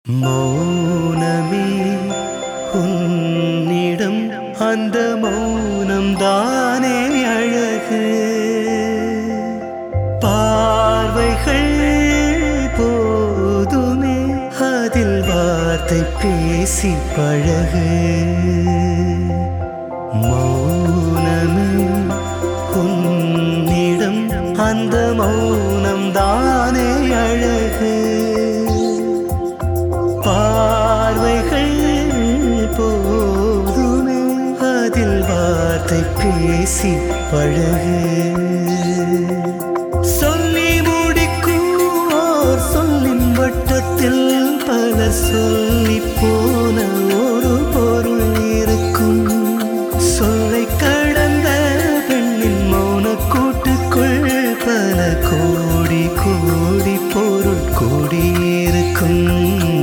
மௌனமே உன்னிடம் அந்த மௌனம் தானே அழகு பார்வைகள் போதுமே அதில் வார்த்தை பேசி பழகு மௌனமே உன்னிடம் அந்த மௌனம் தானே அழகு பார்வைகள் போதுமே அதில் வார்த்தை பேசி பழகு சொல்லி முடிக்கும் ஓர் சொல்லின் வட்டத்தில் பலர் சொல்லி போன ஒரு பொருள் இருக்கும் சொல்லை கடந்த பெண்ணின் மௌன கூட்டுக்குள் பல கோடி கோடி பொருள் கூடியிருக்கும்